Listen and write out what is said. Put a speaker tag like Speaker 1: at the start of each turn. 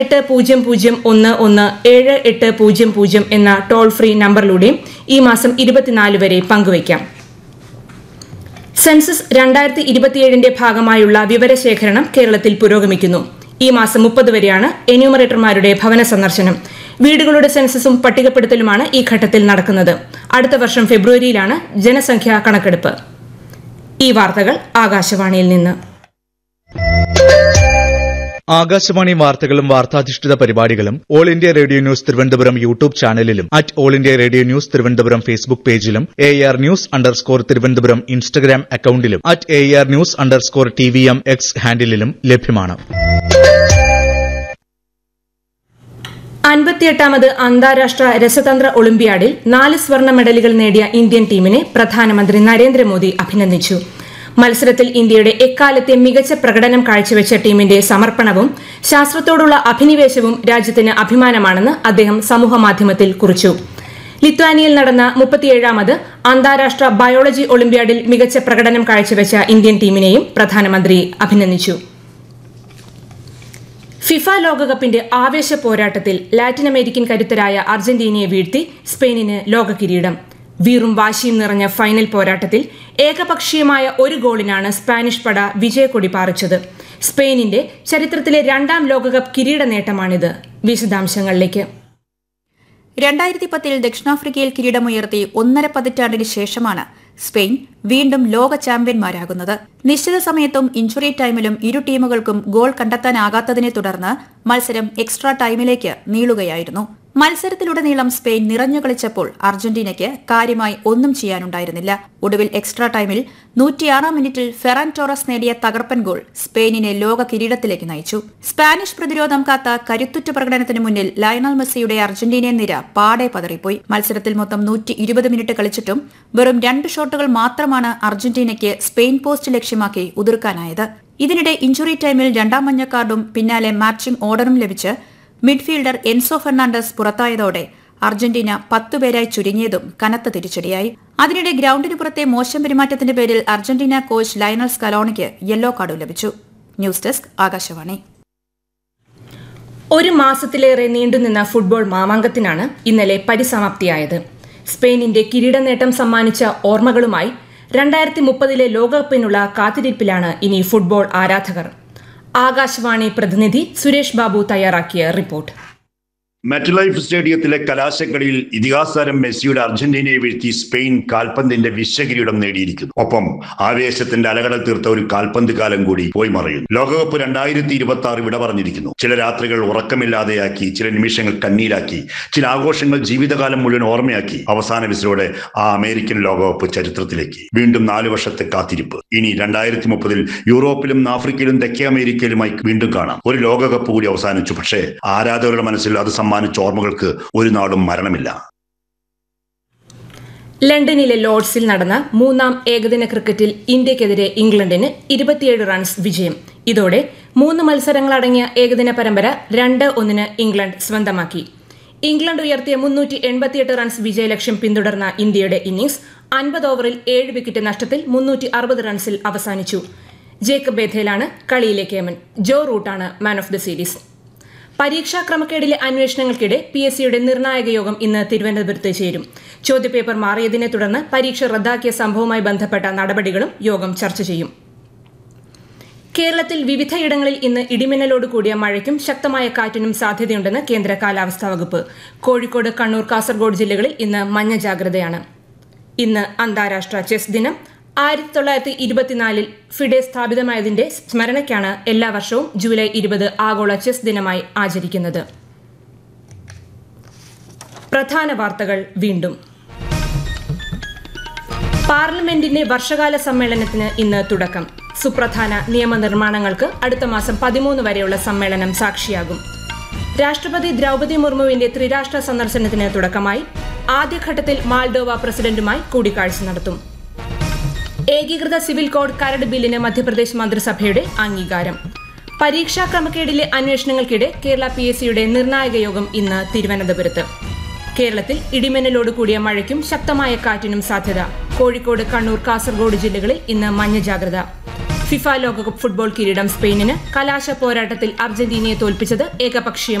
Speaker 1: എട്ട് പൂജ്യം പൂജ്യം ഒന്ന് ഒന്ന് ഏഴ് എട്ട് പൂജ്യം പൂജ്യം എന്ന ടോൾ ഫ്രീ നമ്പറിലൂടെയും ഈ മാസം ഇരുപത്തിനാല് വരെ പങ്കുവയ്ക്കാം സെൻസസ് രണ്ടായിരത്തി ഇരുപത്തിയേഴിന്റെ ഭാഗമായുള്ള വിവരശേഖരണം കേരളത്തിൽ പുരോഗമിക്കുന്നു ഈ മാസം മുപ്പത് വരെയാണ് എന്യൂമറേറ്റർമാരുടെ ഭവന സന്ദർശനം വീടുകളുടെ സെൻസസും പട്ടികപ്പെടുത്തലുമാണ് ഈ ഘട്ടത്തിൽ നടക്കുന്നത് അടുത്ത വർഷം ഫെബ്രുവരിയിലാണ് ജനസംഖ്യാ കണക്കെടുപ്പ് ഈ വാർത്തകൾ ആകാശവാണിയിൽ നിന്ന്
Speaker 2: ആകാശവാണി വാർത്തകളും വാർത്താധിഷ്ഠിത പരിപാടികളും All India Radio News Thiruvananthapuram YouTube ചാനലിലും at All India Radio News Thiruvananthapuram Facebook പേജിലും A R news underscore Thiruvananthapuram Instagram അക്കൌണ്ടിലും at A R news underscore T V M X ഹാൻഡിലും ലഭ്യമാണ്
Speaker 1: അൻപത്തിയെട്ടാമത് അന്താരാഷ്ട്ര രസതന്ത്ര ഒളിമ്പ്യാഡിൽ നാല് സ്വർണ്ണ മെഡലുകൾ നേടിയ ഇന്ത്യൻ ടീമിനെ പ്രധാനമന്ത്രി നരേന്ദ്രമോദി അഭിനന്ദിച്ചു മത്സരത്തിൽ ഇന്ത്യയുടെ എക്കാലത്തെ മികച്ച പ്രകടനം കാഴ്ചവെച്ച ടീമിന്റെ സമർപ്പണവും ശാസ്ത്രത്തോടുള്ള അഭിനിവേശവും രാജ്യത്തിന് അഭിമാനമാണെന്ന് അദ്ദേഹം സമൂഹമാധ്യമത്തിൽ കുറിച്ചു ലിത്വാനിയയിൽ നടന്ന മുപ്പത്തിയേഴാമത് അന്താരാഷ്ട്ര ബയോളജി ഒളിമ്പ്യാഡിൽ മികച്ച പ്രകടനം കാഴ്ചവെച്ച ഇന്ത്യൻ ടീമിനെയും പ്രധാനമന്ത്രി അഭിനന്ദിച്ചു ഫിഫ ലോകകപ്പിന്റെ ആവേശ പോരാട്ടത്തിൽ ലാറ്റിൻ അമേരിക്കൻ കരുത്തരായ അർജന്റീനയെ വീഴ്ത്തി സ്പെയിനിന് ലോക കിരീടം വീറും വാശിയും നിറഞ്ഞ ഫൈനൽ പോരാട്ടത്തിൽ ഏകപക്ഷീയമായ ഒരു ഗോളിനാണ് സ്പാനിഷ് പട വിജയക്കൊടി പാറിച്ചത് സ്പെയിനിന്റെ ചരിത്രത്തിലെ രണ്ടാം ലോകകപ്പ് കിരീട നേട്ടമാണിത് വിശദാംശങ്ങളിലേക്ക്
Speaker 3: രണ്ടായിരത്തി പത്തിൽ ദക്ഷിണാഫ്രിക്കയിൽ കിരീടമുയർത്തി ഒന്നര പതിറ്റാണ്ടിന് ശേഷമാണ് സ്പെയിൻ വീണ്ടും ലോക ചാമ്പ്യന്മാരാകുന്നത് നിശ്ചിത സമയത്തും ഇഞ്ചുറി ടൈമിലും ഇരു ടീമുകൾക്കും ഗോൾ കണ്ടെത്താനാകാത്തതിനെ തുടർന്ന് മത്സരം എക്സ്ട്രാ ടൈമിലേക്ക് നീളുകയായിരുന്നു മത്സരത്തിലുടനീളം സ്പെയിൻ നിറഞ്ഞു കളിച്ചപ്പോൾ അർജന്റീനയ്ക്ക് കാര്യമായി ഒന്നും ചെയ്യാനുണ്ടായിരുന്നില്ല ഒടുവിൽ എക്സ്ട്രാ ടൈമിൽ നൂറ്റിയാറാം മിനിറ്റിൽ ഫെറാൻ ടോറസ് നേടിയ തകർപ്പൻ ഗോൾ സ്പെയിനിനെ ലോക കിരീടത്തിലേക്ക് നയിച്ചു സ്പാനിഷ് പ്രതിരോധം കാത്ത കരുത്തുറ്റ പ്രകടനത്തിന് മുന്നിൽ ലയണൽ മെസ്സിയുടെ അർജന്റീനിയൻ നിര പാടെ പതറിപ്പോയി മത്സരത്തിൽ മൊത്തം നൂറ്റി ഇരുപത് മിനിറ്റ് കളിച്ചിട്ടും വെറും രണ്ട് ഷോട്ടുകൾ മാത്രമാണ് അർജന്റീനയ്ക്ക് സ്പെയിൻ പോസ്റ്റ് ലക്ഷ്യമാക്കി ഉതിർക്കാനായത് ഇതിനിടെ ഇഞ്ചുറി ടൈമിൽ രണ്ടാം മഞ്ഞ കാർഡും പിന്നാലെ മാച്ചിംഗ് ഓർഡറും ലഭിച്ച് മിഡ്ഫീൽഡർ എൻസോ ഫെർണാണ്ടസ് പുറത്തായതോടെ അർജന്റീന പത്തുപേരായി ചുരുങ്ങിയതും കനത്ത തിരിച്ചടിയായി അതിനിടെ ഗ്രൌണ്ടിന് പുറത്തെ മോശം പെരുമാറ്റത്തിന്റെ പേരിൽ അർജന്റീന കോച്ച് ലയണൽ സ്കലോണിക്ക് യെല്ലോ കാർഡും ലഭിച്ചു ന്യൂസ് ഡെസ്ക് ആകാശവാണി
Speaker 1: ഒരു മാസത്തിലേറെ നീണ്ടുനിന്ന ഫുട്ബോൾ മാമാങ്കത്തിനാണ് ഇന്നലെ പരിസമാപ്തിയായത് സ്പെയിനിന്റെ കിരീട നേട്ടം സമ്മാനിച്ച ഓർമ്മകളുമായി രണ്ടായിരത്തി മുപ്പതിലെ ലോകകപ്പിനുള്ള കാത്തിരിപ്പിലാണ് ഇനി ഫുട്ബോൾ ആരാധകർ ആകാശവാണി പ്രതിനിധി സുരേഷ് ബാബു തയ്യാറാക്കിയ റിപ്പോർട്ട്
Speaker 4: മെറ്റലൈഫ് സ്റ്റേഡിയത്തിലെ കലാശക്കളിയിൽ ഇതിഹാസതാരം മെസ്സിയുടെ അർജന്റീനയെ വീഴ്ത്തി സ്പെയിൻ കാൽപന്തിന്റെ വിശ്വകിരീടം നേടിയിരിക്കുന്നു ഒപ്പം ആവേശത്തിന്റെ അലകടൽ തീർത്ത ഒരു കാൽപന്ത് കാലം കൂടി പോയി മറയുന്നു ലോകകപ്പ് രണ്ടായിരത്തി ഇരുപത്തി ആറ് വിട പറഞ്ഞിരിക്കുന്നു ചില രാത്രികൾ ഉറക്കമില്ലാതെയാക്കി ചില നിമിഷങ്ങൾ കണ്ണീരാക്കി ചില ആഘോഷങ്ങൾ ജീവിതകാലം മുഴുവൻ ഓർമ്മയാക്കി അവസാന വിസിലോടെ ആ അമേരിക്കൻ ലോകകപ്പ് ചരിത്രത്തിലേക്ക് വീണ്ടും നാല് വർഷത്തെ കാത്തിരിപ്പ് ഇനി രണ്ടായിരത്തി മുപ്പതിൽ യൂറോപ്പിലും ആഫ്രിക്കയിലും തെക്കേ അമേരിക്കയിലുമായി വീണ്ടും കാണാം ഒരു ലോകകപ്പ് കൂടി അവസാനിച്ചു പക്ഷേ ആരാധകരുടെ മനസ്സിൽ അത് സമ്മാനിച്ച ഓർമ്മകൾക്ക് ഒരു നാളും മരണമില്ല
Speaker 1: ലണ്ടനിലെ ലോർഡ്സിൽ നടന്ന മൂന്നാം ഏകദിന ക്രിക്കറ്റിൽ ഇന്ത്യക്കെതിരെ ഇംഗ്ലണ്ടിന് ഇരുപത്തിയേഴ് റൺസ് വിജയം ഇതോടെ മൂന്ന് മത്സരങ്ങളടങ്ങിയ ഏകദിന പരമ്പര രണ്ട് ഒന്നിന് ഇംഗ്ലണ്ട് സ്വന്തമാക്കി ഇംഗ്ലണ്ട് ഉയർത്തിയ മുന്നൂറ്റി എൺപത്തിയെട്ട് റൺസ് വിജയലക്ഷ്യം പിന്തുടർന്ന ഇന്ത്യയുടെ ഇന്നിംഗ്സ് അൻപത് ഓവറിൽ ഏഴ് വിക്കറ്റ് നഷ്ടത്തിൽ മുന്നൂറ്റി അറുപത് റൺസിൽ അവസാനിച്ചു ജേക്കബ് ബേഥേലാണ് കളിയിലെ കേമൻ ജോ റൂട്ടാണ് മാൻ ഓഫ് ദി സീരീസ് പരീക്ഷാ ക്രമക്കേടിലെ അന്വേഷണങ്ങൾക്കിടെ പി എസ് സിയുടെ നിർണായക യോഗം ഇന്ന് തിരുവനന്തപുരത്ത് ചേരും ചോദ്യപേപ്പർ മാറിയതിനെ തുടർന്ന് പരീക്ഷ റദ്ദാക്കിയ സംഭവവുമായി ബന്ധപ്പെട്ട നടപടികളും യോഗം ചർച്ച ചെയ്യും കേരളത്തിൽ വിവിധയിടങ്ങളിൽ ഇന്ന് ഇടിമിന്നലോട് കൂടിയ മഴയ്ക്കും ശക്തമായ കാറ്റിനും സാധ്യതയുണ്ടെന്ന് കേന്ദ്ര കാലാവസ്ഥാ വകുപ്പ് കോഴിക്കോട് കണ്ണൂർ കാസർഗോഡ് ജില്ലകളിൽ ഇന്ന് മഞ്ഞ ജാഗ്രതയാണ് ഇന്ന് അന്താരാഷ്ട്ര ചെസ് ദിനം ആയിരത്തി തൊള്ളായിരത്തി ഇരുപത്തിനാലിൽ ഫിഡെ സ്ഥാപിതമായതിന്റെ സ്മരണയ്ക്കാണ് എല്ലാ വർഷവും ജൂലൈ ഇരുപത് ആഗോള ചെസ് ദിനമായി ആചരിക്കുന്നത് പ്രധാന വാർത്തകൾ വീണ്ടും പാർലമെന്റിന്റെ വർഷകാല സമ്മേളനത്തിന് ഇന്ന് തുടക്കം സുപ്രധാന നിയമനിർമ്മാണങ്ങൾക്ക് അടുത്ത മാസം പതിമൂന്ന് വരെയുള്ള സമ്മേളനം സാക്ഷിയാകും രാഷ്ട്രപതി ദ്രൗപദി മുർമുവിന്റെ ത്രിരാഷ്ട്ര സന്ദർശനത്തിന് തുടക്കമായി ആദ്യഘട്ടത്തിൽ മാൾഡോവ പ്രസിഡന്റുമായി കൂടിക്കാഴ്ച നടത്തും ഏകീകൃത സിവിൽ കോഡ് കരട് ബില്ലിന് മധ്യപ്രദേശ് മന്ത്രിസഭയുടെ അംഗീകാരം പരീക്ഷാ ക്രമക്കേടിലെ അന്വേഷണങ്ങൾക്കിടെ കേരള പി എസ് സിയുടെ നിർണായക യോഗം ഇന്ന് തിരുവനന്തപുരത്ത് കേരളത്തിൽ ഇടിമിന്നലോട് കൂടിയ മഴയ്ക്കും ശക്തമായ കാറ്റിനും സാധ്യത കോഴിക്കോട് കണ്ണൂർ കാസർഗോഡ് ജില്ലകളിൽ ഇന്ന് മഞ്ഞ ജാഗ്രത ഫിഫ ലോകകപ്പ് ഫുട്ബോൾ കിരീടം സ്പെയിനിന് കലാശ പോരാട്ടത്തിൽ അർജന്റീനയെ തോൽപ്പിച്ചത് ഏകപക്ഷീയ